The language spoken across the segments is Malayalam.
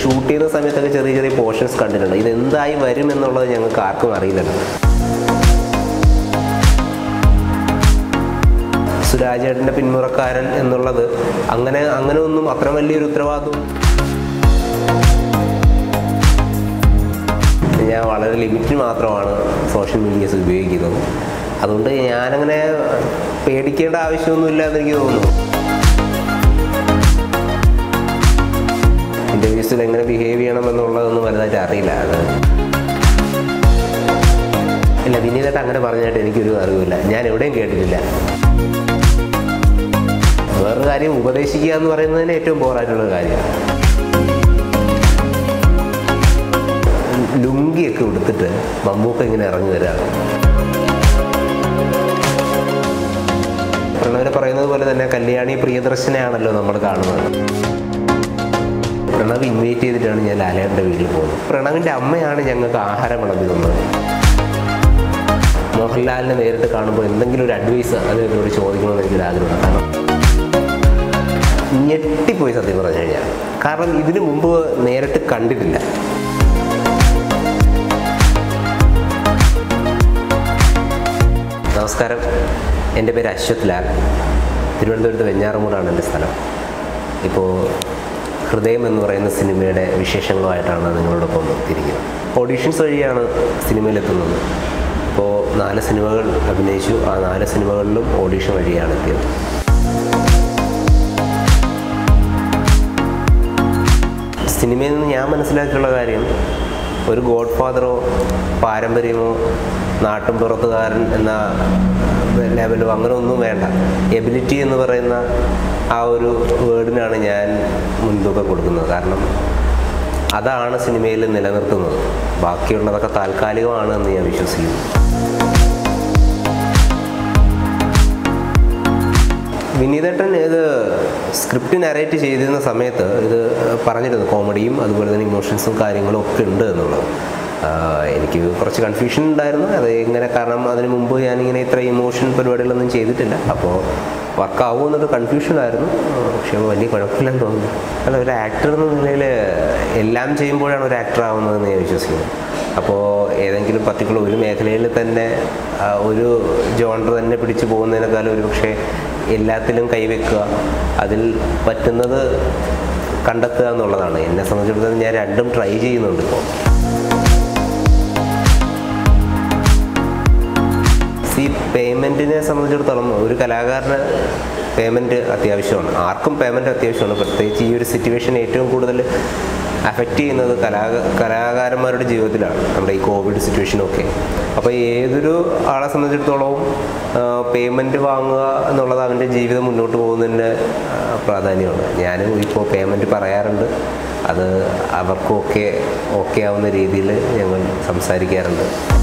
ഷൂട്ട് ചെയ്യുന്ന സമയത്തൊക്കെ ചെറിയ ചെറിയ പോർഷൻസ് കണ്ടിട്ടുണ്ട് ഇത് എന്തായി വരും എന്നുള്ളത് ഞങ്ങൾക്ക് ആർക്കും അറിയില്ലല്ലോ സുരാജേട്ടൻ്റെ പിന്മുറക്കാരൻ എന്നുള്ളത് അങ്ങനെ അങ്ങനെ ഒന്നും അത്ര വലിയൊരു ഉത്തരവാദിത്വം ഞാൻ വളരെ ലിമിറ്റിന് മാത്രമാണ് സോഷ്യൽ മീഡിയസ് ഉപയോഗിക്കുന്നത് അതുകൊണ്ട് ഞാനങ്ങനെ പേടിക്കേണ്ട ആവശ്യമൊന്നുമില്ല എന്ന് എനിക്ക് തോന്നുന്നു ഇൻ്റർവ്യൂസിൽ എങ്ങനെ ബിഹേവ് ചെയ്യണം എന്നുള്ളതൊന്നും വലുതായിട്ട് അറിയില്ല അത് ഇല്ല വിനീതായിട്ട് അങ്ങനെ പറഞ്ഞായിട്ട് എനിക്കൊരു അറിവില്ല ഞാൻ എവിടെയും കേട്ടിട്ടില്ല വേറൊരു കാര്യം ഉപദേശിക്കുക എന്ന് പറയുന്നതിന് ഏറ്റവും ബോറായിട്ടുള്ള കാര്യമാണ് ലുങ്കിയൊക്കെ ഉടുത്തിട്ട് മമ്മൂക്ക ഇങ്ങനെ ഇറങ്ങി വരാണ് പ്രണവര് പറയുന്നത് പോലെ തന്നെ കല്യാണി പ്രിയദർശനെയാണല്ലോ നമ്മൾ കാണുന്നത് പ്രണവ് ഇൻവൈറ്റ് ചെയ്തിട്ടാണ് ഞാൻ ലാലേട്ടൻ്റെ വീട്ടിൽ പോകുന്നത് പ്രണവിൻ്റെ അമ്മയാണ് ഞങ്ങൾക്ക് ആഹാരം വിളമ്പി തന്നത് മോഹൻലാലിനെ നേരിട്ട് കാണുമ്പോൾ എന്തെങ്കിലും ഒരു അഡ്വൈസ് അത് എന്നോട് ചോദിക്കണമെന്ന് എനിക്കൊരു ആഗ്രഹമുണ്ട് കാരണം ഞെട്ടിപ്പോയി സത്യം പറഞ്ഞു കഴിഞ്ഞാൽ കാരണം ഇതിനു മുമ്പ് നേരിട്ട് കണ്ടിട്ടില്ല നമസ്കാരം എൻ്റെ പേര് അശ്വത് ലാൽ തിരുവനന്തപുരത്ത് വെഞ്ഞാറമൂടാണ് എൻ്റെ സ്ഥലം ഇപ്പോൾ ഹൃദയം എന്ന് പറയുന്ന സിനിമയുടെ വിശേഷങ്ങളുമായിട്ടാണ് നിങ്ങളോടൊപ്പം എത്തിയിരിക്കുന്നത് ഓഡീഷൻസ് വഴിയാണ് സിനിമയിലെത്തുന്നത് ഇപ്പോൾ നാല് സിനിമകൾ അഭിനയിച്ചു ആ നാല് സിനിമകളിലും ഓഡീഷൻ വഴിയാണ് എത്തിയത് സിനിമയിൽ നിന്ന് ഞാൻ മനസ്സിലാക്കിയുള്ള കാര്യം ഒരു ഗോഡ് ഫാദറോ പാരമ്പര്യമോ നാട്ടും പുറത്തുകാരൻ എന്ന ലെവലോ അങ്ങനെ ഒന്നും വേണ്ട എബിലിറ്റി എന്ന് പറയുന്ന ആ ഒരു വേർഡിനാണ് ഞാൻ മുൻതൂക്കം കൊടുക്കുന്നത് കാരണം അതാണ് സിനിമയിൽ നിലനിർത്തുന്നത് ബാക്കിയുള്ളതൊക്കെ താൽക്കാലികമാണ് എന്ന് ഞാൻ വിശ്വസിക്കുന്നു വിനീതേട്ടൻ ഇത് സ്ക്രിപ്റ്റ് നരേറ്റ് ചെയ്തിരുന്ന സമയത്ത് ഇത് പറഞ്ഞിരുന്നു കോമഡിയും അതുപോലെ തന്നെ ഇമോഷൻസും കാര്യങ്ങളും ഒക്കെ ഉണ്ട് എന്നുള്ളത് ആഹ് എനിക്ക് കുറച്ച് കൺഫ്യൂഷൻ ഉണ്ടായിരുന്നു അത് എങ്ങനെ കാരണം അതിന് മുമ്പ് ഞാനിങ്ങനെ ഇത്ര ഇമോഷൻ പരിപാടികളൊന്നും ചെയ്തിട്ടില്ല അപ്പോൾ വർക്കാവും എന്നൊരു കൺഫ്യൂഷനായിരുന്നു പക്ഷേ വലിയ കുഴപ്പമില്ലെന്ന് തോന്നുന്നു അല്ല ഒരു ആക്ടർ എന്ന നിലയിൽ എല്ലാം ചെയ്യുമ്പോഴാണ് ഒരു ആക്ടർ ആവുന്നതെന്ന് ഞാൻ വിശ്വസിക്കുന്നു അപ്പോൾ ഏതെങ്കിലും പർട്ടിക്കുലർ ഒരു മേഖലയിൽ തന്നെ ആ, ഒരു ജോണർ തന്നെ പിടിച്ചു പോകുന്നതിനേക്കാളും ഒരു പക്ഷേ എല്ലാത്തിലും കൈവെക്കുക അതിൽ പറ്റുന്നത് കണ്ടെത്തുക എന്നുള്ളതാണ് എന്നെ സംബന്ധിച്ചിടത്തോളം ഞാൻ രണ്ടും ട്രൈ ചെയ്യുന്നുണ്ട് ഇപ്പോൾ സി പേയ്മെൻറ്റിനെ സംബന്ധിച്ചിടത്തോളം ഒരു കലാകാരന് പേയ്മെൻറ്റ് അത്യാവശ്യമാണ് ആർക്കും പേയ്മെൻറ്റ് അത്യാവശ്യമാണ് പ്രത്യേകിച്ച് ഈ ഒരു സിറ്റുവേഷൻ ഏറ്റവും കൂടുതൽ അഫക്റ്റ് ചെയ്യുന്നത് കലാ കലാകാരന്മാരുടെ ജീവിതത്തിലാണ് നമ്മുടെ ഈ കോവിഡ് സിറ്റുവേഷനൊക്കെ അപ്പോൾ ഏതൊരു ആളെ സംബന്ധിച്ചിടത്തോളവും പേയ്മെൻറ്റ് വാങ്ങുക എന്നുള്ളത് അവൻ്റെ ജീവിതം മുന്നോട്ട് പോകുന്നതിന് ആ, പ്രാധാന്യമാണ് ഞാനും ഇപ്പോൾ പേയ്മെൻറ്റ് പറയാറുണ്ട് അത് അവർക്കും ഒക്കെ ഓക്കെ ആവുന്ന രീതിയിൽ ഞങ്ങൾ സംസാരിക്കാറുണ്ട്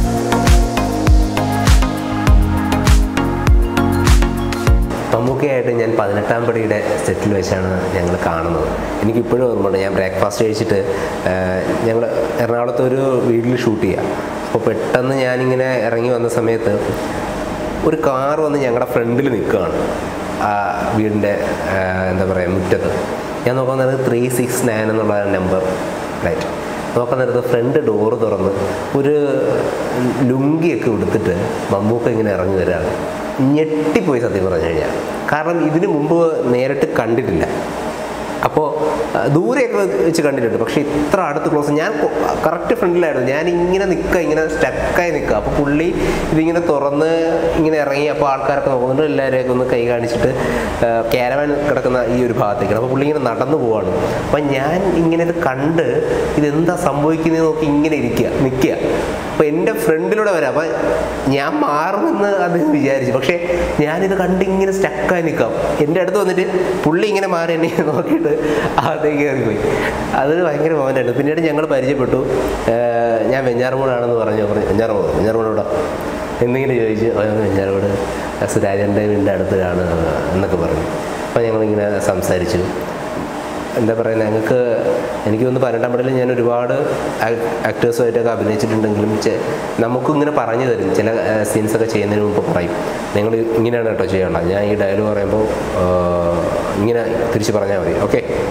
മമ്മൂക്കയായിട്ട് ഞാൻ പതിനെട്ടാം പടിയുടെ സെറ്റിൽ വെച്ചാണ് ഞങ്ങൾ കാണുന്നത് എനിക്കിപ്പോഴും ഓർമ്മയുണ്ട് ഞാൻ ബ്രേക്ക്ഫാസ്റ്റ് കഴിച്ചിട്ട് ഞങ്ങൾ എറണാകുളത്ത് ഒരു വീട്ടിൽ ഷൂട്ട് ചെയ്യാം അപ്പോൾ പെട്ടെന്ന് ഞാനിങ്ങനെ ഇറങ്ങി വന്ന സമയത്ത് ഒരു കാർ വന്ന് ഞങ്ങളുടെ ഫ്രണ്ടിൽ നിൽക്കുകയാണ് ആ വീടിൻ്റെ ആ, എന്താ പറയുക മുറ്റത്ത് ഞാൻ നോക്കാൻ നേരത്ത് ത്രീ സിക്സ് നയൻ എന്നുള്ള നമ്പർ പ്ലേറ്റ് നോക്കാൻ നേരത്ത് ഫ്രണ്ട് ഡോറ് തുറന്ന് ഒരു ലുങ്കിയൊക്കെ ഉടുത്തിട്ട് മമ്മൂക്ക ഇങ്ങനെ ഇറങ്ങി വരികയാണ് ഞെട്ടിപ്പോയി സത്യം പറഞ്ഞു കഴിഞ്ഞാൽ കാരണം ഇതിനു മുമ്പ് നേരിട്ട് കണ്ടിട്ടില്ല അപ്പോൾ ദൂരെയൊക്കെ വെച്ച് കണ്ടിട്ടുണ്ട് പക്ഷേ ഇത്ര അടുത്ത് ക്ലോസ് ഞാൻ കറക്റ്റ് ഫ്രണ്ടിലായിരുന്നു ഞാൻ ഇങ്ങനെ നിൽക്കുക ഇങ്ങനെ സ്റ്റക്കായി നിൽക്കുക അപ്പോൾ പുള്ളി ഇതിങ്ങനെ തുറന്ന് ഇങ്ങനെ ഇറങ്ങി അപ്പോൾ ആൾക്കാരൊക്കെ നോക്കുന്നുണ്ട് എല്ലാവരെയൊക്കെ ഒന്ന് കൈ കാണിച്ചിട്ട് ക്യാരവാൻ കിടക്കുന്ന ഈ ഒരു ഭാഗത്തേക്കാണ് അപ്പോൾ പുള്ളി ഇങ്ങനെ നടന്നു പോവാണ് അപ്പം ഞാൻ ഇങ്ങനെ ഇത് കണ്ട് ഇതെന്താ സംഭവിക്കുന്നത് നോക്കി ഇങ്ങനെ ഇരിക്കുക നിൽക്കുക അപ്പോൾ എൻ്റെ ഫ്രണ്ടിലൂടെ വരാം അപ്പം ഞാൻ മാറുമെന്ന് അദ്ദേഹം വിചാരിച്ചു പക്ഷേ ഞാനിത് കണ്ട് ഇങ്ങനെ സ്റ്റക്കായി നിൽക്കാം എൻ്റെ അടുത്ത് വന്നിട്ട് പുള്ളി ഇങ്ങനെ മാറി എന്നെ നോക്കിയിട്ട് അകത്തേക്ക് കയറിപ്പോയി അത് ഭയങ്കര മോഹനായിരുന്നു പിന്നീട് ഞങ്ങൾ പരിചയപ്പെട്ടു ഏർ ഞാൻ വെഞ്ഞാറമൂടാണെന്ന് പറഞ്ഞു പറഞ്ഞു വെഞ്ഞാറമൂട് വെഞ്ഞാറമൂടോടാ എന്നിങ്ങനെ ചോദിച്ചു "ആ, ഞാൻ വെഞ്ഞാറമൂട് സുരാജൻ്റെ വീടിൻ്റെ അടുത്താണ് എന്നൊക്കെ പറഞ്ഞു അപ്പോൾ ഞങ്ങളിങ്ങനെ സംസാരിച്ചു എന്താ പറയുക ഞങ്ങൾക്ക് എനിക്ക് തോന്നുന്നു പതിനെട്ടാം പടിയിൽ ഞാൻ ഒരുപാട് ആക്ടേഴ്സുമായിട്ടൊക്കെ അഭിനയിച്ചിട്ടുണ്ടെങ്കിലും ചെ- നമുക്കും ഇങ്ങനെ പറഞ്ഞു തരും ചില സീൻസൊക്കെ ചെയ്യുന്നതിന് മുമ്പ് പറയും നിങ്ങൾ ഇങ്ങനെയാണ് കേട്ടോ ചെയ്യാനുള്ളത് ഞാൻ ഈ ഡയലോഗ് പറയുമ്പോൾ ആ, ഇങ്ങനെ തിരിച്ച് പറഞ്ഞാൽ മതി ഓക്കെ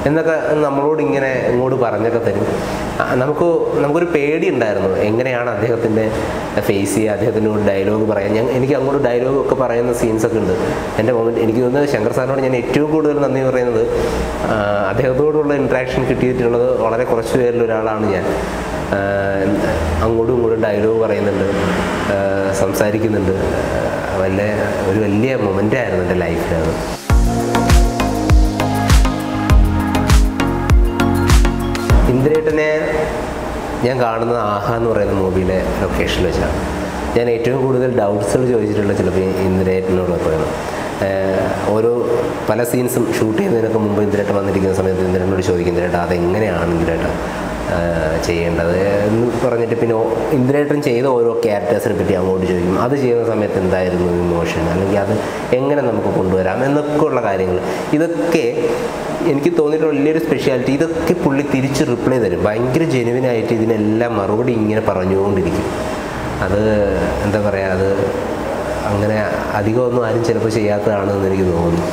എന്നൊക്കെ നമ്മളോട് ഇങ്ങനെ ഇങ്ങോട്ട് പറഞ്ഞൊക്കെ തരും ആ, നമുക്ക് നമുക്കൊരു പേടി ഉണ്ടായിരുന്നു എങ്ങനെയാണ് അദ്ദേഹത്തിൻ്റെ ഫേസ് ചെയ്യുക അദ്ദേഹത്തിനോട് ഡയലോഗ് പറയാൻ ഞാൻ എനിക്ക് അങ്ങോട്ട് ഡയലോഗ് ഒക്കെ പറയുന്ന സീൻസ് ഒക്കെ ഉണ്ട് എൻ്റെ മൊമെൻറ്റ് എനിക്ക് തോന്നുന്നത് ശങ്കർ സാറിനോട് ഞാൻ ഏറ്റവും കൂടുതൽ നന്ദി പറയുന്നത് ആ, അദ്ദേഹത്തോടുള്ള ഇൻട്രാക്ഷൻ കിട്ടിയിട്ടുള്ളത് വളരെ കുറച്ച് പേരിൽ ഒരാളാണ് ഞാൻ ആ, അങ്ങോട്ടും ഇങ്ങോട്ടും ഡയലോഗ് പറയുന്നുണ്ട് ആ, സംസാരിക്കുന്നുണ്ട് ആ, വല്ല ഒരു വലിയ മൊമെൻ്റ് ആയിരുന്നു എൻ്റെ ലൈഫിലത് ഇന്ദ്രേട്ടനെ ഞാൻ കാണുന്നത് ആഹ എന്ന് പറയുന്ന മൂവിയിലെ ലൊക്കേഷനിൽ വെച്ചാണ് ഞാൻ ഏറ്റവും കൂടുതൽ ഡൗട്ട്സുകൾ ചോദിച്ചിട്ടുള്ള ചിലപ്പോൾ ഇന്ദ്രേട്ടനോട് പറയണം ഏഹ് ഓരോ പല സീൻസും ഷൂട്ട് ചെയ്യുന്നതിനൊക്കെ മുമ്പ് ഇന്ദ്രേട്ടൻ വന്നിരിക്കുന്ന സമയത്ത് ഇന്ദ്രേട്ടനോട് ചോദിക്കും ഇന്ദ്രേട്ട അതെങ്ങനെയാണ് ഇന്ദ്രേട്ട ഏഹ് ചെയ്യേണ്ടത് എന്ന് പറഞ്ഞിട്ട് പിന്നെ ഓ- ഇന്ദ്രേട്ടൻ ചെയ്ത ഓരോ ക്യാരക്ടേഴ്സിനെ പറ്റി അങ്ങോട്ട് ചോദിക്കും അത് ചെയ്യുന്ന സമയത്ത് എന്തായിരുന്നു ഇമോഷൻ അല്ലെങ്കിൽ അത് എങ്ങനെ നമുക്ക് കൊണ്ടുവരാം എന്നൊക്കെ ഉള്ള കാര്യങ്ങൾ ഇതൊക്കെ എനിക്ക് തോന്നിയിട്ടുള്ള വലിയൊരു സ്പെഷ്യാലിറ്റി ഇതൊക്കെ പുള്ളി തിരിച്ച് റിപ്ലൈ തരും ഭയങ്കര ജെനുവിനായിട്ട് ഇതിനെല്ലാം മറുപടി ഇങ്ങനെ പറഞ്ഞുകൊണ്ടിരിക്കും അത് എന്താ പറയുക അത് അങ്ങനെ അധികമൊന്നും ആരും ചിലപ്പോൾ ചെയ്യാത്തതാണെന്ന് എനിക്ക് തോന്നുന്നു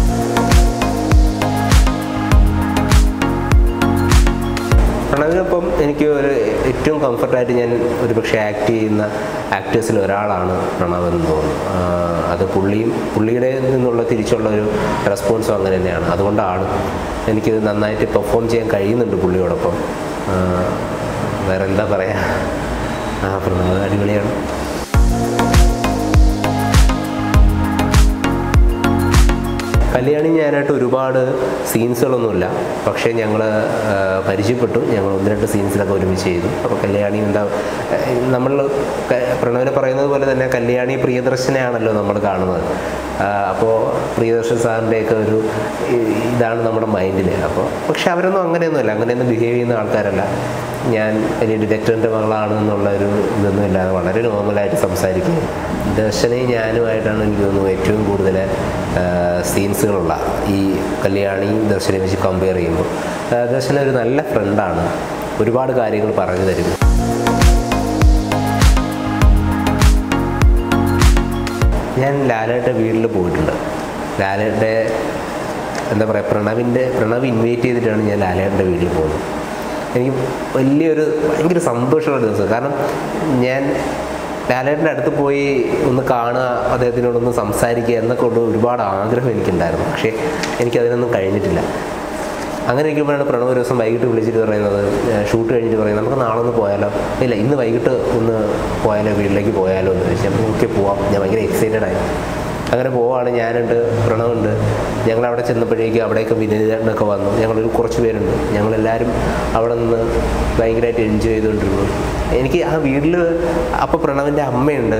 പ്രണവിനൊപ്പം എനിക്ക് ഒരു ഏറ്റവും കംഫർട്ടായിട്ട് ഞാൻ ഒരു പക്ഷേ ആക്ട് ചെയ്യുന്ന ആക്ടേഴ്സിൽ ഒരാളാണ് പ്രണവ് എന്ന് തോന്നുന്നു ആ, അത് പുള്ളിയും പുള്ളിയുടെ നിന്നുള്ള തിരിച്ചുള്ള ഒരു റെസ്പോൺസും അങ്ങനെ തന്നെയാണ് അതുകൊണ്ടാണ് എനിക്ക് നന്നായിട്ട് പെർഫോം ചെയ്യാൻ കഴിയുന്നുണ്ട് പുള്ളിയോടൊപ്പം ആ, വേറെ എന്താ പറയുക ആ പ്രണവ് അടിപൊളിയാണ് കല്യാണി ഞാനായിട്ട് ഒരുപാട് സീൻസുകളൊന്നുമില്ല പക്ഷേ ഞങ്ങൾ പരിചയപ്പെട്ടു ഞങ്ങൾ ഒന്ന് രണ്ട് സീൻസിലൊക്കെ ഒരുമിച്ച് ചെയ്തു അപ്പോൾ കല്യാണി എന്താ നമ്മൾ പ്രണവിനെ പറയുന്നത് പോലെ തന്നെ കല്യാണി പ്രിയദർശനെയാണല്ലോ നമ്മൾ കാണുന്നത് അപ്പോൾ പ്രിയദർശൻ സാറിൻ്റെയൊക്കെ ഒരു ഈ- ഇതാണ് നമ്മുടെ മൈൻഡിൽ അപ്പോൾ പക്ഷെ അവരൊന്നും അങ്ങനെയൊന്നുമല്ല അങ്ങനെയൊന്നും ബിഹേവ് ചെയ്യുന്ന ആൾക്കാരല്ല ഞാൻ വലിയ ഡിറ്റക്ടറിൻ്റെ മകളാണ് എന്നുള്ള ഒരു ഇതൊന്നും ഇല്ലാതെ വളരെ നോർമലായിട്ട് സംസാരിക്കുകയും ദർശനയും ഞാനുമായിട്ടാണ് എനിക്ക് തോന്നുന്നു ഏറ്റവും കൂടുതൽ സീൻസുകളുള്ള ഈ കല്യാണി ദർശനെ വെച്ച് കമ്പയർ ചെയ്യുമ്പോൾ ആ, ദർശന ഒരു നല്ല ഫ്രണ്ടാണ് ഒരുപാട് കാര്യങ്ങൾ പറഞ്ഞു തരും ഞാൻ ലാലയുടെ വീട്ടിൽ പോയിട്ടുണ്ട് ലാലയുടെ എന്താ പറയുക പ്രണവിൻ്റെ പ്രണവ് ഇൻവൈറ്റ് ചെയ്തിട്ടാണ് ഞാൻ ലാലയുടെ വീട്ടിൽ പോകുന്നത് എനിക്ക് വലിയൊരു ഭയങ്കര സന്തോഷമുള്ള ദിവസം കാരണം ഞാൻ ലാലേട്ടൻ്റെ അടുത്ത് പോയി ഒന്ന് കാണുക അദ്ദേഹത്തിനോടൊന്ന് സംസാരിക്കുക എന്നൊക്കെ ഉള്ള ഒരുപാട് ആഗ്രഹം എനിക്കുണ്ടായിരുന്നു പക്ഷേ എനിക്കതിനൊന്നും കഴിഞ്ഞിട്ടില്ല അങ്ങനെ ഇരിക്കുമ്പോഴാണ് പ്രണവ് ഒരു ദിവസം വൈകിട്ട് വിളിച്ചിട്ട് പറയുന്നത് ഷൂട്ട് കഴിഞ്ഞിട്ട് പറയുന്നത് നമുക്ക് നാളെ ഒന്ന് പോയാലോ ഇല്ല ഇന്ന് വൈകിട്ട് ഒന്ന് പോയാലോ വീട്ടിലേക്ക് പോയാലോ എന്ന് ചോദിച്ചാൽ ഓക്കെ പോവാം ഞാൻ ഭയങ്കര എക്സൈറ്റഡ് ആയി അങ്ങനെ പോവാണ് ഞാനുണ്ട് പ്രണവുണ്ട് ഞങ്ങൾ അവിടെ ചെന്നപ്പോഴേക്കും അവിടെയൊക്കെ വിനീതനൊക്കെ വന്നു ഞങ്ങളൊരു കുറച്ച് പേരുണ്ട് ഞങ്ങളെല്ലാവരും അവിടെ നിന്ന് ഭയങ്കരമായിട്ട് എൻജോയ് ചെയ്തുകൊണ്ടിരുന്നു എനിക്ക് ആ വീട്ടിൽ അപ്പോൾ പ്രണവിൻ്റെ അമ്മയുണ്ട്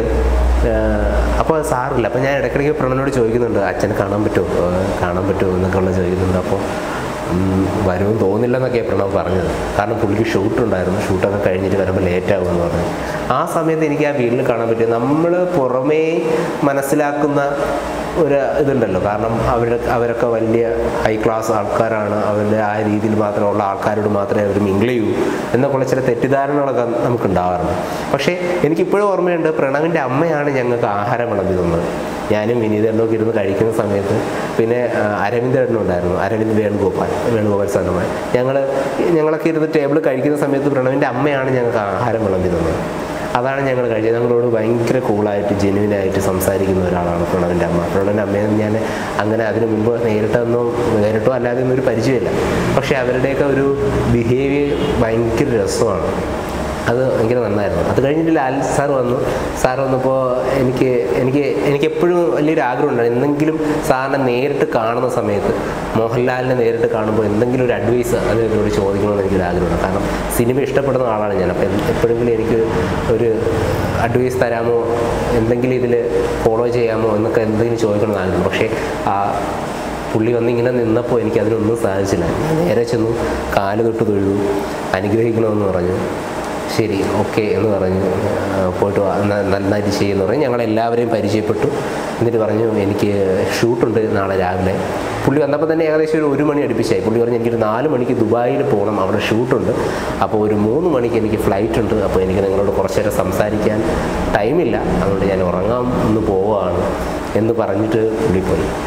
അപ്പോൾ സാറില്ല അപ്പോൾ ഞാൻ ഇടയ്ക്കിടയ്ക്ക് പ്രണവിനോട് ചോദിക്കുന്നുണ്ട് അച്ഛനെ കാണാൻ പറ്റുമോ ഏഹ് കാണാൻ പറ്റുമോ എന്നൊക്കെ ഉള്ള ചോദിക്കുന്നുണ്ട് അപ്പോൾ ഉം, വരുമെന്ന് തോന്നില്ലെന്നൊക്കെയാണ് പ്രണവ് പറഞ്ഞത് കാരണം പുള്ളിക്ക് ഷൂട്ട് ഉണ്ടായിരുന്നു ഷൂട്ടൊക്കെ കഴിഞ്ഞിട്ട് വരുമ്പോൾ ലേറ്റ് ആകുമെന്ന് പറഞ്ഞു ആ സമയത്ത് എനിക്ക് ആ വീട്ടിൽ കാണാൻ പറ്റിയ നമ്മൾ പുറമേ മനസ്സിലാക്കുന്ന ഒരു ഇതുണ്ടല്ലോ കാരണം അവർ അവരൊക്കെ വലിയ ഹൈ ക്ലാസ് ആൾക്കാരാണ് അവരുടെ ആ രീതിയിൽ മാത്രമുള്ള ആൾക്കാരോട് മാത്രമേ അവർ മിങ്കിൾ ചെയ്യൂ എന്നൊക്കെയുള്ള ചില തെറ്റിദ്ധാരണകളൊക്കെ നമുക്ക് ഉണ്ടാവാറുണ്ട് പക്ഷേ എനിക്കിപ്പോഴും ഓർമ്മയുണ്ട് പ്രണവിൻ്റെ അമ്മയാണ് ഞങ്ങൾക്ക് ആഹാരം വിളമ്പി തന്നത് ഞാനും വിനീതണ്ണൊക്കെ ഇരുന്ന് കഴിക്കുന്ന സമയത്ത് പിന്നെ ആ, അരവിന്ദേട്ടനും ഉണ്ടായിരുന്നു അരവിന്ദ് വേണുഗോപാൽ വേണുഗോപാൽ സാറിനുമായി ഞങ്ങൾ ഞങ്ങളൊക്കെ ഇരുന്ന് ടേബിൾ കഴിക്കുന്ന സമയത്ത് പ്രണവിൻ്റെ അമ്മയാണ് ഞങ്ങൾക്ക് ആഹാരം വിളമ്പി തന്നത് അതാണ് ഞങ്ങൾ കഴിച്ചത് ഞങ്ങളോട് ഭയങ്കര കൂളായിട്ട് ജെന്യൂനായിട്ട് സംസാരിക്കുന്ന ഒരാളാണ് പ്രണവിൻ്റെ അമ്മ പ്രണവിൻ്റെ അമ്മയെ ഞാൻ അങ്ങനെ അതിന് മുമ്പ് നേരിട്ടൊന്നും നേരിട്ടോ അല്ലാതെ ഒന്നും ഒരു പരിചയമില്ല പക്ഷേ അവരുടെയൊക്കെ ഒരു ബിഹേവിയർ ഭയങ്കര രസമാണ് അത് ഭയങ്കര നന്നായിരുന്നു അത് കഴിഞ്ഞിട്ട് ലാൽ സാർ വന്നു സാർ വന്നപ്പോൾ എനിക്ക് എനിക്ക് എനിക്ക് എപ്പോഴും വലിയൊരു ആഗ്രഹം ഉണ്ടായിരുന്നു എന്തെങ്കിലും സാറിനെ നേരിട്ട് കാണുന്ന സമയത്ത് മോഹൻലാലിനെ നേരിട്ട് കാണുമ്പോൾ എന്തെങ്കിലും ഒരു അഡ്വൈസ് അതിനോട് ചോദിക്കണമെന്ന് എനിക്കൊരു ആഗ്രഹമുണ്ട് കാരണം സിനിമ ഇഷ്ടപ്പെടുന്ന ആളാണ് ഞാൻ അപ്പോൾ എപ്പോഴെങ്കിലും എനിക്ക് ഒരു അഡ്വൈസ് തരാമോ എന്തെങ്കിലും ഇതിൽ ഫോളോ ചെയ്യാമോ എന്നൊക്കെ എന്തെങ്കിലും ചോദിക്കണമെന്ന് ആഗ്രഹം പക്ഷേ ആ പുള്ളി വന്ന് ഇങ്ങനെ നിന്നപ്പോൾ എനിക്ക് അതിനൊന്നും സാധിച്ചില്ല ഞാൻ നേരെ ചെന്നു കാല് തൊട്ട് തൊഴുതു അനുഗ്രഹിക്കണമെന്ന് പറഞ്ഞു ശരി ഓക്കെ എന്ന് പറഞ്ഞു ആ, പോയിട്ട് വാ, ന- നന്നായിട്ട് ചെയ്യുമെന്ന് പറഞ്ഞു ഞങ്ങൾ എല്ലാവരെയും പരിചയപ്പെട്ടു എന്നിട്ട് പറഞ്ഞു എനിക്ക് ഷൂട്ടുണ്ട് നാളെ രാവിലെ പുള്ളി വന്നപ്പോൾ തന്നെ ഏകദേശം ഒരു ഒരു മണി അടുപ്പിച്ചായി പുള്ളി പറഞ്ഞു എനിക്കൊരു നാല് മണിക്ക് ദുബായിൽ പോകണം അവിടെ ഷൂട്ടുണ്ട് അപ്പോൾ ഒരു മൂന്ന് മണിക്ക് എനിക്ക് ഫ്ലൈറ്റ് ഉണ്ട് അപ്പോൾ എനിക്ക് നിങ്ങളോട് കുറച്ച് നേരം സംസാരിക്കാൻ ടൈമില്ല അതുകൊണ്ട് ഞാൻ ഉറങ്ങാൻ ഒന്ന് പോവുകയാണ് എന്ന് പറഞ്ഞിട്ട് പുള്ളി പോയി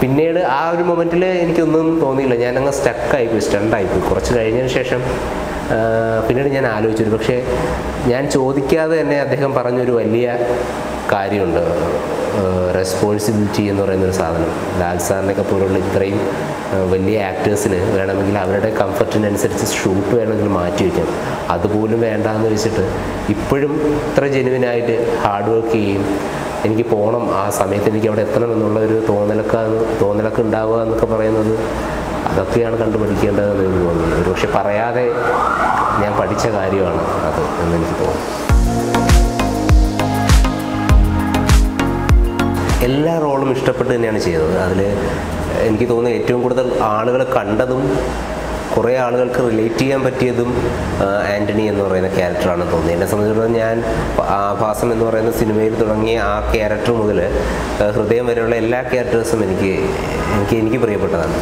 പിന്നീട് ആ ഒരു മൊമെൻറ്റിൽ എനിക്കൊന്നും തോന്നിയില്ല ഞാനങ്ങ് സ്റ്റക്കായിപ്പോയി സ്റ്റണ്ടായിപ്പോയി കുറച്ച് കഴിഞ്ഞതിന് ശേഷം ആ, പിന്നീട് ഞാൻ ആലോചിച്ചു പക്ഷേ ഞാൻ ചോദിക്കാതെ തന്നെ അദ്ദേഹം പറഞ്ഞൊരു വലിയ കാര്യമുണ്ട് റെസ്പോൺസിബിലിറ്റി എന്ന് പറയുന്നൊരു സാധനം ലാൽ സാറിനൊക്കെ പോലുള്ള ഇത്രയും ആ, വലിയ ആക്ടേഴ്സിന് വേണമെങ്കിൽ അവരുടെ കംഫർട്ടിനനുസരിച്ച് ഷൂട്ട് വേണമെങ്കിൽ മാറ്റി വയ്ക്കാം അതുപോലും വേണ്ടാന്ന് വെച്ചിട്ട് ഇപ്പോഴും ഇത്ര ജെനുവിനായിട്ട് ഹാർഡ് വർക്ക് ചെയ്യും എനിക്ക് പോകണം ആ സമയത്ത് എനിക്ക് അവിടെ എത്തണം എന്നുള്ള ഒരു തോന്നലൊക്കെ തോന്നലൊക്കെ ഉണ്ടാവുക എന്നൊക്കെ പറയുന്നത് അതൊക്കെയാണ് കണ്ടുപിടിക്കേണ്ടതെന്ന് എനിക്ക് തോന്നുന്നത് ഒരു പക്ഷെ പറയാതെ ഞാൻ പഠിച്ച കാര്യമാണ് അത് എന്ന് എനിക്ക് തോന്നുന്നു എല്ലാ റോളും ഇഷ്ടപ്പെട്ട് തന്നെയാണ് ചെയ്തത് അതിൽ എനിക്ക് തോന്നുന്നു ഏറ്റവും കൂടുതൽ ആളുകൾ കണ്ടതും കുറേ ആളുകൾക്ക് റിലേറ്റ് ചെയ്യാൻ പറ്റിയതും ആ, ആൻ്റണി എന്ന് പറയുന്ന ക്യാരക്ടറാണ് തോന്നുന്നത് എന്നെ സംബന്ധിച്ചിടത്തോളം ഞാൻ ആഭാസം എന്ന് പറയുന്ന സിനിമയിൽ തുടങ്ങിയ ആ ക്യാരക്ടർ മുതൽ ആ, ഹൃദയം വരെയുള്ള എല്ലാ ക്യാരക്ടേഴ്സും എനിക്ക് എനിക്ക് എനിക്ക് പ്രിയപ്പെട്ടതാണ്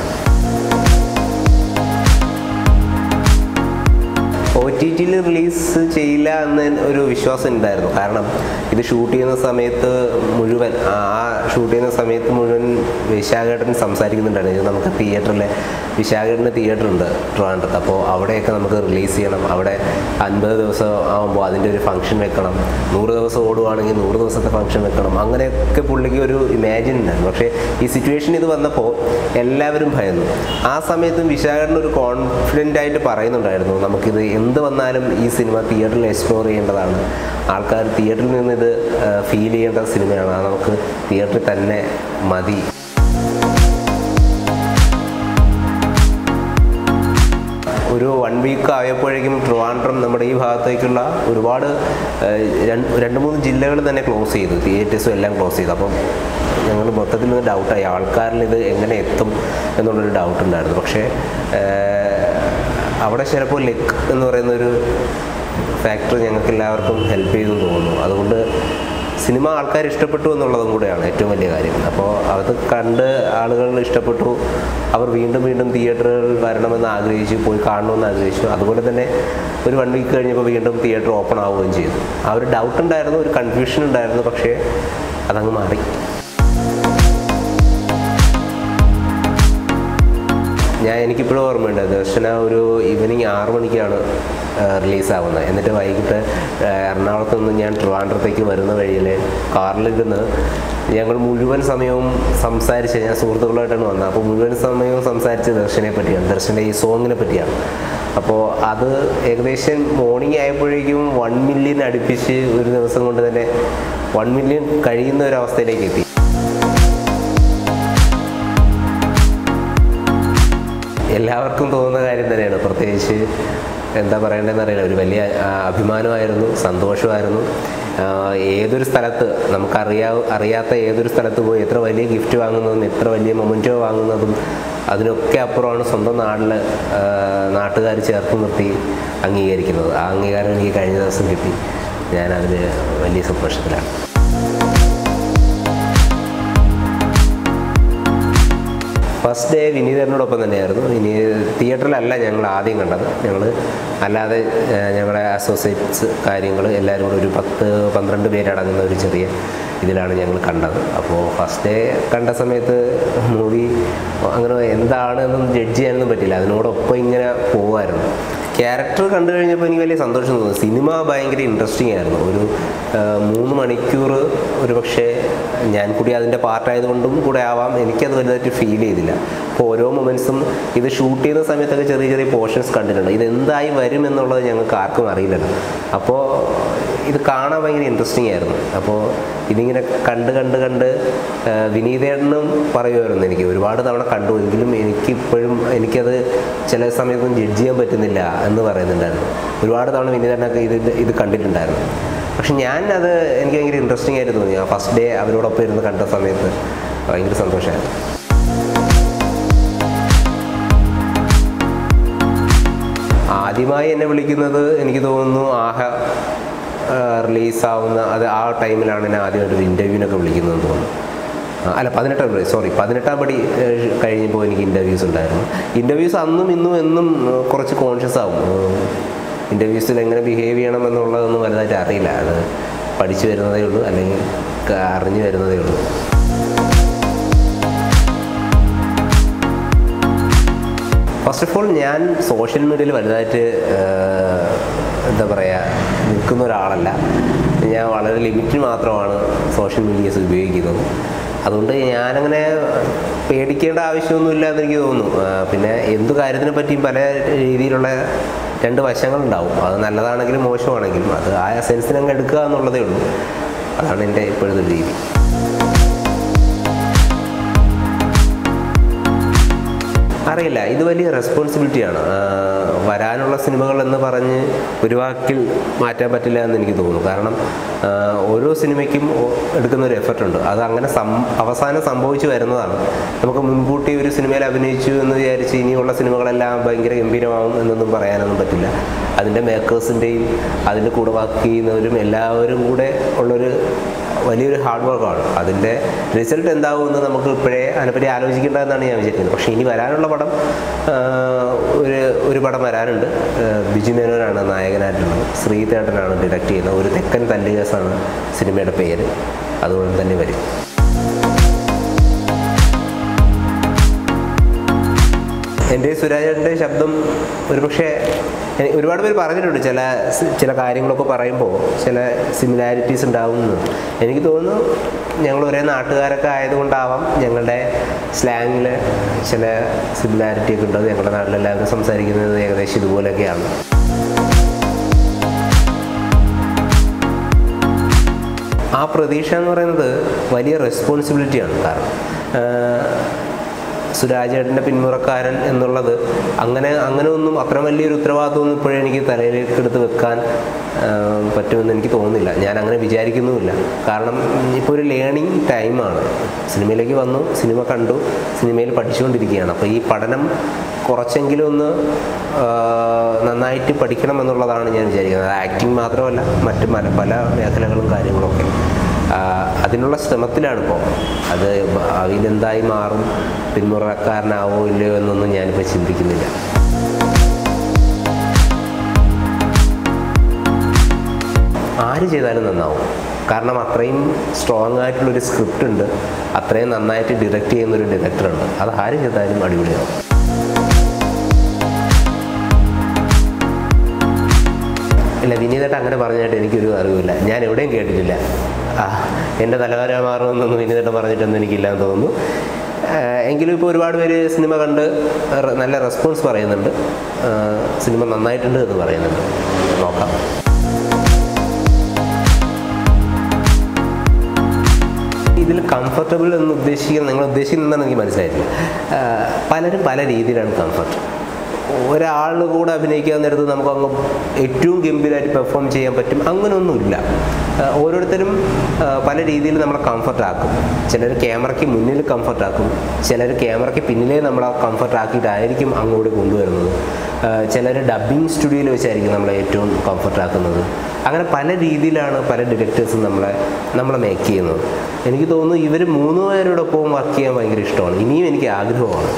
ഒ ടി ടിയിൽ റിലീസ് ചെയ്യില്ല എന്ന് ഒരു വിശ്വാസം ഉണ്ടായിരുന്നു കാരണം ഇത് ഷൂട്ട് ചെയ്യുന്ന സമയത്ത് മുഴുവൻ ആ ഷൂട്ട് ചെയ്യുന്ന സമയത്ത് മുഴുവൻ വിശാഖേട്ടൻ സംസാരിക്കുന്നുണ്ടായിരുന്നു ഇത് നമുക്ക് തിയേറ്ററിലെ വിശാഖേട്ടൻ്റെ തിയേറ്റർ ഉണ്ട് ട്രിവാൻഡ്രത്ത് അപ്പോൾ അവിടെയൊക്കെ നമുക്ക് റിലീസ് ചെയ്യണം അവിടെ അൻപത് ദിവസം ആകുമ്പോൾ അതിൻ്റെ ഒരു ഫംഗ്ഷൻ വെക്കണം നൂറ് ദിവസം ഓടുവാണെങ്കിൽ നൂറ് ദിവസത്തെ ഫംഗ്ഷൻ വെക്കണം അങ്ങനെയൊക്കെ പുള്ളിക്ക് ഒരു ഇമാജിൻ ഉണ്ടായിരുന്നു പക്ഷേ ഈ സിറ്റുവേഷൻ ഇത് വന്നപ്പോൾ എല്ലാവരും ഭയന്നു ആ സമയത്തും വിശാഖേട്ടൻ ഒരു കോൺഫിഡൻ്റ് ആയിട്ട് പറയുന്നുണ്ടായിരുന്നു നമുക്കിത് എന്ത് വന്നാലും ഈ സിനിമ തിയേറ്ററിൽ എക്സ്പ്ലോർ ചെയ്യേണ്ടതാണ് ആൾക്കാർ തിയേറ്ററിൽ നിന്ന് ഇത് ഫീൽ ചെയ്യേണ്ട സിനിമയാണ് അത് നമുക്ക് തിയേറ്ററിൽ തന്നെ മതി ഒരു വൺ വീക്ക് ആയപ്പോഴേക്കും ട്രിവാൻഡ്രം നമ്മുടെ ഈ ഭാഗത്തേക്കുള്ള ഒരുപാട് ഏഹ്, രണ്ട് രണ്ട് മൂന്ന് ജില്ലകൾ തന്നെ ക്ലോസ് ചെയ്തു തിയേറ്റേഴ്സും എല്ലാം ക്ലോസ് ചെയ്തു അപ്പം ഞങ്ങൾ മൊത്തത്തിൽ നിന്ന് ഡൗട്ടായി ആൾക്കാരിൽ ഇത് എങ്ങനെ എത്തും എന്നുള്ളൊരു ഡൗട്ട് ഉണ്ടായിരുന്നു പക്ഷേ ഏഹ്, അവിടെ ചിലപ്പോൾ ലെക്ക് എന്ന് പറയുന്ന ഒരു ഫാക്ടർ ഞങ്ങൾക്ക് എല്ലാവർക്കും ഹെൽപ്പ് ചെയ്തു തോന്നുന്നു അതുകൊണ്ട് സിനിമ ആൾക്കാർ ഇഷ്ടപ്പെട്ടു എന്നുള്ളതും കൂടെയാണ് ഏറ്റവും വലിയ കാര്യം അപ്പോൾ അത് കണ്ട് ആളുകൾ ഇഷ്ടപ്പെട്ടു അവർ വീണ്ടും വീണ്ടും തിയേറ്ററുകൾ വരണമെന്ന് ആഗ്രഹിച്ചു പോയി കാണണമെന്ന് ആഗ്രഹിച്ചു അതുപോലെ തന്നെ ഒരു വൺ വീക്ക് കഴിഞ്ഞപ്പോൾ വീണ്ടും തിയേറ്റർ ഓപ്പൺ ആവുകയും ചെയ്തു ആ ഒരു ഡൗട്ട് ഉണ്ടായിരുന്നു ഒരു കൺഫ്യൂഷൻ ഉണ്ടായിരുന്നു പക്ഷേ അതങ്ങ് മാറി ഞാൻ എനിക്കിപ്പോഴും ഓർമ്മയുണ്ട് ദർശന ഒരു ഈവനിങ് ആറ് മണിക്കാണ് റിലീസാവുന്നത് എന്നിട്ട് വൈകിട്ട് ആ, എറണാകുളത്ത് നിന്ന് ഞാൻ ട്രിവാൻഡ്രത്തേക്ക് വരുന്ന വഴിയിൽ കാറിലിരുന്ന് ഞങ്ങൾ മുഴുവൻ സമയവും സംസാരിച്ച് ഞാൻ സുഹൃത്തുക്കളായിട്ടാണ് വന്നത് അപ്പോൾ മുഴുവൻ സമയവും സംസാരിച്ച് ദർശനെ പറ്റിയാണ് ദർശൻ്റെ ഈ സോങ്ങിനെ പറ്റിയാണ് അപ്പോൾ അത് ഏകദേശം മോർണിംഗ് ആയപ്പോഴേക്കും വൺ മില്യൺ അടുപ്പിച്ച് ഒരു ദിവസം കൊണ്ട് തന്നെ വൺ മില്യൺ കഴിയുന്ന ഒരു അവസ്ഥയിലേക്ക് എത്തി എല്ലാവർക്കും തോന്നുന്ന കാര്യം തന്നെയാണ് പ്രത്യേകിച്ച് എന്താ പറയേണ്ടതെന്ന് അറിയില്ല ഒരു വലിയ ആ, അഭിമാനമായിരുന്നു സന്തോഷമായിരുന്നു ആ, ഏതൊരു സ്ഥലത്ത് നമുക്കറിയാ അറിയാത്ത ഏതൊരു സ്ഥലത്ത് പോയി എത്ര വലിയ ഗിഫ്റ്റ് വാങ്ങുന്നതും എത്ര വലിയ മൊമെൻറ്റോ വാങ്ങുന്നതും അതിനൊക്കെ അപ്പുറമാണ് സ്വന്തം നാട്ടിൽ നാട്ടുകാർ ചേർത്ത് നിർത്തി അംഗീകരിക്കുന്നത് ആ അംഗീകാരം എനിക്ക് കഴിഞ്ഞ ദിവസം കിട്ടി ഞാനതിൽ വലിയ സന്തോഷത്തിലാണ് ഫസ്റ്റ് ഡേ വിനീതനോടൊപ്പം തന്നെയായിരുന്നു ഇനി തിയേറ്ററിലല്ല ഞങ്ങൾ ആദ്യം കണ്ടത് ഞങ്ങൾ അല്ലാതെ ഏഹ്, ഞങ്ങളുടെ അസോസിയേറ്റ്സ് കാര്യങ്ങൾ എല്ലാവരും കൂടെ ഒരു പത്ത് പന്ത്രണ്ട് പേരടങ്ങുന്ന ഒരു ചെറിയ ഇതിലാണ് ഞങ്ങൾ കണ്ടത് അപ്പോൾ ഫസ്റ്റ് ഡേ കണ്ട സമയത്ത് മൂവി അങ്ങനെ എന്താണെന്നും ജഡ്ജ് ചെയ്യാനൊന്നും പറ്റില്ല അതിനോടൊപ്പം ഇങ്ങനെ പോവായിരുന്നു ക്യാരക്ടർ കണ്ടു കഴിഞ്ഞപ്പോൾ എനിക്ക് വലിയ സന്തോഷം തോന്നി സിനിമ ഭയങ്കര ഇൻട്രസ്റ്റിംഗ് ആയിരുന്നു ഒരു ആ, മൂന്ന് മണിക്കൂർ ഒരു പക്ഷേ ഞാൻ കൂടി അതിൻ്റെ പാർട്ടായതുകൊണ്ടും കൂടെ ആവാം എനിക്കത് വലുതായിട്ട് ഫീൽ ചെയ്തില്ല അപ്പോൾ ഓരോ മൊമെൻറ്റ്സും ഇത് ഷൂട്ട് ചെയ്യുന്ന സമയത്തൊക്കെ ചെറിയ ചെറിയ പോർഷൻസ് കണ്ടിട്ടുണ്ട് ഇത് എന്തായി വരും എന്നുള്ളത് ഞങ്ങൾക്ക് ആർക്കും അറിയില്ലല്ലോ അപ്പോൾ ഇത് കാണാൻ ഭയങ്കര ഇൻട്രസ്റ്റിംഗ് ആയിരുന്നു അപ്പോൾ ഇതിങ്ങനെ കണ്ട് കണ്ട് കണ്ട് ആ, വിനീതേട്ടനും പറയുമായിരുന്നു എനിക്ക് ഒരുപാട് തവണ കണ്ടു എങ്കിലും എനിക്ക് ഇപ്പോഴും എനിക്കത് ചില സമയത്തൊന്നും ജഡ്ജ് ചെയ്യാൻ പറ്റുന്നില്ല എന്ന് പറയുന്നുണ്ടായിരുന്നു ഒരുപാട് തവണ വിനീതേട്ടനൊക്കെ ഇത് ഇത് കണ്ടിട്ടുണ്ടായിരുന്നു പക്ഷെ ഞാൻ അത് എനിക്ക് ഭയങ്കര ഇൻട്രസ്റ്റിംഗ് ആയിട്ട് തോന്നി ആ ഫസ്റ്റ് ഡേ അവരോടൊപ്പം ഇരുന്ന് കണ്ട സമയത്ത് ഭയങ്കര സന്തോഷമായിരുന്നു ആദ്യമായി എന്നെ വിളിക്കുന്നത് എനിക്ക് തോന്നുന്നു ആഹ റിലീസാവുന്ന അത് ആ ടൈമിലാണ് എന്നെ ആദ്യമായിട്ട് ഒരു ഇൻ്റർവ്യൂവിനൊക്കെ വിളിക്കുന്നതെന്ന് തോന്നുന്നു ആ, അല്ല പതിനെട്ടാം പടി സോറി പതിനെട്ടാം പടി ഏഹ്, കഴിഞ്ഞപ്പോൾ എനിക്ക് ഇൻ്റർവ്യൂസ് ഉണ്ടായിരുന്നു ഇൻ്റർവ്യൂസ് അന്നും ഇന്നും എന്നും ഏഹ്, കുറച്ച് കോൺഷ്യസ് ആവും ഇൻ്റർവ്യൂസിൽ എങ്ങനെ ബിഹേവ് ചെയ്യണം എന്നുള്ളതൊന്നും വലുതായിട്ട് അറിയില്ല അത് പഠിച്ചു വരുന്നതേ ഉള്ളൂ അല്ലെങ്കിൽ ക- അറിഞ്ഞു വരുന്നതേ ഉള്ളൂ ഫസ്റ്റ് ഓഫ് ഓൾ ഞാൻ സോഷ്യൽ മീഡിയയിൽ വലുതായിട്ട് ഏഹ്, എന്താ പറയുക നിൽക്കുന്ന ഒരാളല്ല ഞാൻ വളരെ ലിമിറ്റിൽ മാത്രമാണ് സോഷ്യൽ മീഡിയസ് ഉപയോഗിക്കുന്നത് അതുകൊണ്ട് ഞാനങ്ങനെ പേടിക്കേണ്ട ആവശ്യമൊന്നുമില്ല എന്ന് എനിക്ക് തോന്നുന്നു ആ, പിന്നെ എന്ത് കാര്യത്തിനെ പറ്റിയും പല രീതിയിലുള്ള രണ്ട് വശങ്ങളുണ്ടാവും അത് നല്ലതാണെങ്കിലും മോശമാണെങ്കിലും അത് ആ സെൻസിനങ്ങ് എടുക്കുക എന്നുള്ളതേ ഉള്ളൂ അതാണ് എൻ്റെ ഇപ്പോഴത്തെ ഒരു രീതി അറിയില്ല ഇത് വലിയ റെസ്പോൺസിബിലിറ്റിയാണ് ആ, വരാനുള്ള സിനിമകൾ എന്ന് പറഞ്ഞ് ഒരു വാക്കിൽ മാറ്റാൻ പറ്റില്ല എന്ന് എനിക്ക് തോന്നുന്നു കാരണം ആ, ഓരോ സിനിമയ്ക്കും ഓ- എടുക്കുന്ന ഒരു എഫർട്ട് ഉണ്ട് അത് അങ്ങനെ സം അവസാനം സംഭവിച്ചു വരുന്നതാണ് നമുക്ക് മുൻകൂട്ടി ഒരു സിനിമയിൽ അഭിനയിച്ചു എന്ന് വിചാരിച്ച് ഇനിയുള്ള സിനിമകളെല്ലാം ഭയങ്കര ഗംഭീരമാവും എന്നൊന്നും പറയാനൊന്നും പറ്റില്ല അതിൻ്റെ മേക്കേഴ്സിൻ്റെയും അതിൻ്റെ കൂടെ വർക്ക് ചെയ്യുന്നവരും എല്ലാവരും കൂടെ ഉള്ളൊരു വലിയൊരു ഹാർഡ് വർക്കാണ് അതിൻ്റെ റിസൾട്ട് എന്താവുമെന്ന് നമുക്ക് ഇപ്പോഴേ അതിനെപ്പറ്റി ആലോചിക്കേണ്ടതെന്നാണ് ഞാൻ വിചാരിക്കുന്നത് പക്ഷേ ഇനി വരാനുള്ള പടം ആ, ഒരു ഒരു പടം വരാനുണ്ട് ആ, ബിജു മേനോനാണ് നായകനായിട്ടുള്ളത് ശ്രീതേട്ടനാണ് ഡയറക്റ്റ് ചെയ്യുന്നത് ഒരു തെക്കൻ തല്ലുകേസാണ് സിനിമയുടെ പേര് അതുകൊണ്ട് തന്നെ വരും എൻ്റെ സുരാജേട്ടൻ്റെ ശബ്ദം ഒരുപക്ഷെ എനി- ഒരുപാട് പേര് പറഞ്ഞിട്ടുണ്ട് ചില സ് ചില കാര്യങ്ങളൊക്കെ പറയുമ്പോൾ ചില സിമിലാരിറ്റീസ് ഉണ്ടാവുമെന്ന് എനിക്ക് തോന്നുന്നു ഞങ്ങൾ ഒരേ നാട്ടുകാരൊക്കെ ആയതുകൊണ്ടാവാം ഞങ്ങളുടെ സ്ലാങ്ങിൽ ചില സിമിലാരിറ്റി ഒക്കെ ഉണ്ട് അത് ഞങ്ങളുടെ നാട്ടിലെല്ലാവരും സംസാരിക്കുന്നത് ഏകദേശം ഇതുപോലെയൊക്കെയാണ് ആ പ്രതീക്ഷ എന്ന് പറയുന്നത് വലിയ റെസ്പോൺസിബിലിറ്റിയാണ് കാരണം ആഹ്, സുരാജേട്ടൻ്റെ പിന്മുറക്കാരൻ എന്നുള്ളത് അങ്ങനെ അങ്ങനെ ഒന്നും അത്ര വലിയൊരു ഉത്തരവാദിത്വമൊന്നും ഇപ്പോഴും എനിക്ക് തലയിലേക്ക് എടുത്ത് വെക്കാൻ ആഹ്, പറ്റുമെന്ന് എനിക്ക് തോന്നുന്നില്ല ഞാൻ അങ്ങനെ വിചാരിക്കുന്നുമില്ല കാരണം ഇപ്പോൾ ഒരു ലേണിംഗ് ടൈമാണ് സിനിമയിലേക്ക് വന്നു സിനിമ കണ്ടു സിനിമയിൽ പഠിച്ചുകൊണ്ടിരിക്കുകയാണ് അപ്പോൾ ഈ പഠനം കുറച്ചെങ്കിലും ഒന്ന് ആഹ്, നന്നായിട്ട് പഠിക്കണം എന്നുള്ളതാണ് ഞാൻ വിചാരിക്കുന്നത് ആക്ടിങ് മാത്രമല്ല മറ്റ് പല പല മേഖലകളും കാര്യങ്ങളൊക്കെ ആഹ്, അതിനുള്ള ശ്രമത്തിലാണ് ഇപ്പോൾ അത് ഭാവിയിൽ എന്തായി മാറും പിന്മുറക്കാരനാവോ ഇല്ലയോ എന്നൊന്നും ഞാനിപ്പോൾ ചിന്തിക്കുന്നില്ല ആര് ചെയ്താലും നന്നാവും കാരണം അത്രയും സ്ട്രോങ് ആയിട്ടുള്ളൊരു സ്ക്രിപ്റ്റ് ഉണ്ട് അത്രയും നന്നായിട്ട് ഡിറക്റ്റ് ചെയ്യുന്നൊരു ഡയറക്ടറുണ്ട് അത് ആര് ചെയ്താലും അടിപൊളിയാവും ഇല്ല വിനീതേട്ട അങ്ങനെ പറഞ്ഞായിട്ട് എനിക്കൊരു അറിവില്ല ഞാൻ എവിടെയും കേട്ടിട്ടില്ല ആ എൻ്റെ തലവര മാറുമെന്നൊന്നും വിനീതേട്ടൻ പറഞ്ഞിട്ടൊന്നും എനിക്കില്ലാന്ന് തോന്നുന്നു ആ, എങ്കിലും ഇപ്പോൾ ഒരുപാട് പേര് സിനിമ കണ്ട് റെ- നല്ല റെസ്പോൺസ് പറയുന്നുണ്ട് ആ, സിനിമ നന്നായിട്ടുണ്ട് എന്ന് പറയുന്നുണ്ട് നോക്കാം ഇതിൽ കംഫർട്ടബിൾ എന്ന് ഉദ്ദേശിക്കുന്നത് നിങ്ങൾ ഉദ്ദേശിക്കുന്നതെന്ന് എനിക്ക് മനസ്സിലായിട്ടില്ല ആ, പലരും പല രീതിയിലാണ് കംഫർട്ട് ഒരാൾ കൂടെ അഭിനയിക്കാൻ നേരത്ത് നമുക്ക് അങ്ങ് ഏറ്റവും ഗംഭീരമായിട്ട് പെർഫോം ചെയ്യാൻ പറ്റും അങ്ങനെയൊന്നുമില്ല ആ, ഓരോരുത്തരും ആ, പല രീതിയിൽ നമ്മളെ കംഫർട്ട് ആക്കും ചിലർ ക്യാമറയ്ക്ക് മുന്നിൽ കംഫർട്ട് ആക്കും ചിലർ ക്യാമറയ്ക്ക് പിന്നിലേ നമ്മളെ കംഫർട്ട് ആക്കിയിട്ടായിരിക്കും അങ്ങോട്ട് കൊണ്ടുവരുന്നത് ചിലർ ഡബ്ബിങ് സ്റ്റുഡിയോയിൽ വെച്ചായിരിക്കും നമ്മളെ ഏറ്റവും കംഫർട്ട് ആക്കുന്നത് അങ്ങനെ പല രീതിയിലാണ് പല ഡിറക്ടേഴ്സും നമ്മളെ നമ്മളെ മേക്ക് ചെയ്യുന്നത് എനിക്ക് തോന്നുന്നു ഇവർ മൂന്ന് പേരോടൊപ്പം വർക്ക് ചെയ്യാൻ ഭയങ്കര ഇഷ്ടമാണ് ഇനിയും എനിക്ക് ആഗ്രഹമാണ്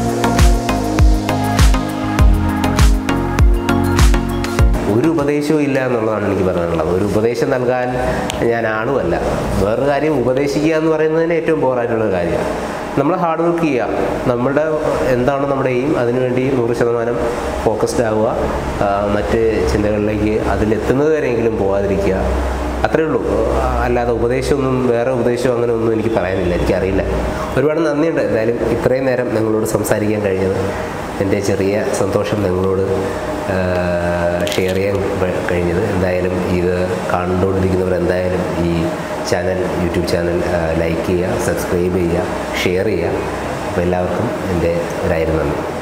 ഒരു ഉപദേശവും ഇല്ല എന്നുള്ളതാണ് എനിക്ക് പറയാനുള്ളത് ഒരു ഉപദേശം നൽകാൻ ഞാൻ ആണുമല്ല വേറൊരു കാര്യം ഉപദേശിക്കുക എന്ന് പറയുന്നതിന് ഏറ്റവും ബോറായിട്ടുള്ള ഒരു കാര്യമാണ് നമ്മൾ ഹാർഡ് വർക്ക് ചെയ്യുക നമ്മുടെ എന്താണ് നമ്മുടെ എയിം അതിനുവേണ്ടി നൂറ് ശതമാനം ഫോക്കസ്ഡ് ആവുക ആ, മറ്റ് ചിന്തകളിലേക്ക് അതിലെത്തുന്നത് വരെയെങ്കിലും പോകാതിരിക്കുക അത്രേ ഉള്ളൂ ആ, അല്ലാതെ ഉപദേശമൊന്നും വേറെ ഉപദേശവും അങ്ങനെ ഒന്നും എനിക്ക് പറയാനില്ല എനിക്കറിയില്ല ഒരുപാട് നന്ദിയുണ്ട് എന്തായാലും ഇത്രയും നേരം നിങ്ങളോട് സംസാരിക്കാൻ കഴിഞ്ഞത് എൻ്റെ ചെറിയ സന്തോഷം നിങ്ങളോട് ഷെയർ ചെയ്യാൻ പ- കഴിഞ്ഞത് എന്തായാലും ഇത് കണ്ടുകൊണ്ടിരിക്കുന്നവർ എന്തായാലും ഈ ചാനൽ യൂട്യൂബ് ചാനൽ ലൈക്ക് ചെയ്യുക സബ്സ്ക്രൈബ് ചെയ്യുക ഷെയർ ചെയ്യുക അപ്പോൾ എല്ലാവർക്കും എൻ്റെ ഒരായിരം നന്ദി